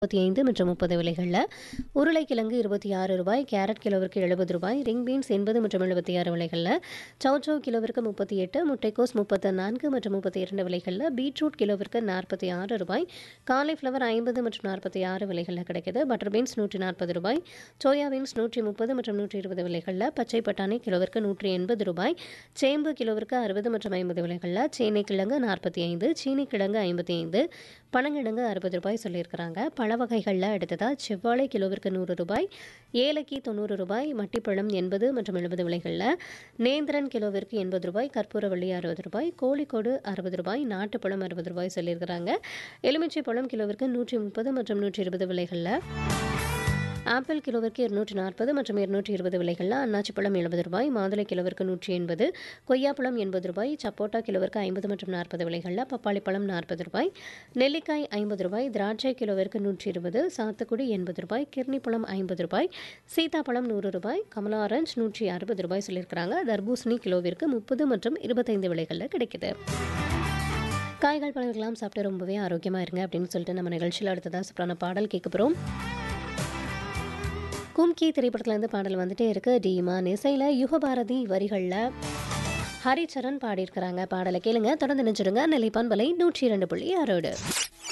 முப்பத்தி ஐந்து மற்றும் முப்பது விலைகளில் உருளைக்கிழங்கு இருபத்தி ஆறு ரூபாய் கேரட் கிலோவிற்கு எழுபது ரூபாய் ரிங் பீன்ஸ் எண்பது மற்றும் எழுபத்தி ஆறு விலைகளில் சௌச்சௌ கிலோவிற்கு முப்பத்தி எட்டு முட்டைக்கோஸ் முப்பத்து நான்கு மற்றும் முப்பத்தி இரண்டு விலைகளில் பீட்ரூட் கிலோவிற்கு நாற்பத்தி ஆறு ரூபாய் காலிஃப்ளவர் ஐம்பது மற்றும் நாற்பத்தி ஆறு விலைகளில் கிடைக்குது பட்டர் பீன்ஸ் நூற்றி நாற்பது ரூபாய் சோயா பீன்ஸ் நூற்றி முப்பது மற்றும் நூற்றி இருபது விலைகளில் பச்சை பட்டாணி கிலோவிற்கு நூற்றி எண்பது ரூபாய் சேம்பு கிலோவிற்கு அறுபது மற்றும் ஐம்பது விலைகளில் சேனை கிழங்கு நாற்பத்தி ஐந்து சீனி கிழங்கு ஐம்பத்தி ஐந்து பனங்கிழங்கு அறுபது ரூபாய் சொல்லியிருக்கிறாங்க பழ வகைகளில் அடுத்ததாக செவ்வாழை கிலோவிற்கு நூறு ரூபாய் ஏலக்கி தொண்ணூறு ரூபாய் மட்டிப்பழம் எண்பது மற்றும் எழுபது விலைகளில் நேந்திரன் கிலோவிற்கு எண்பது ரூபாய் கற்பூரவள்ளி அறுபது ரூபாய் கோழிக்கோடு அறுபது ரூபாய் நாட்டுப்பழம் அறுபது ரூபாய் சொல்லியிருக்கிறாங்க எலுமிச்சை பழம் கிலோவிற்கு நூற்றி முப்பது மற்றும் நூற்றி இருபது விலைகளில் ஆப்பிள் கிலோவிற்கு இருநூற்றி நாற்பது மற்றும் இருநூற்றி இருபது விலைகளில் அன்னாச்சி பழம் எழுபது ரூபாய் மாதுளை கிலோவிற்கு நூற்றி எண்பது கொய்யாப்பழம் எண்பது ரூபாய் சப்போட்டா கிலோவிற்கு ஐம்பது மற்றும் நாற்பது விலைகளில் பப்பாளி பழம் நாற்பது ரூபாய் நெல்லிக்காய் ஐம்பது ரூபாய் திராட்சை கிலோவிற்கு நூற்றி இருபது சாத்துக்குடி எண்பது ரூபாய் கிர்னி பழம் ஐம்பது ரூபாய் சீதாப்பழம் நூறு ரூபாய் கமலா ஆரஞ்ச் நூற்றி அறுபது ரூபாய் சொல்லியிருக்கிறாங்க தர்பூசணி கிலோவிற்கு முப்பது மற்றும் இருபத்தைந்து விலைகளில் கிடைக்குது காய்கள் பழங்கள்லாம் சாப்பிட்டு ரொம்பவே ஆரோக்கியமாக இருங்க அப்படின்னு சொல்லிட்டு நம்ம நிகழ்ச்சியில் அடுத்ததாக சூப்பரான பாடல் கேட்க போகிறோம் கும்கி திரைப்படத்துலேருந்து பாடல் வந்துட்டே இருக்கு டீமான் இசையில் யுகபாரதி வரிகளில் ஹரிச்சரன் பாடியிருக்கிறாங்க பாடலை கேளுங்க தொடர்ந்து நினைச்சிடுங்க நிலைப்பான் பலை நூற்றி இரண்டு புள்ளி ஆறோடு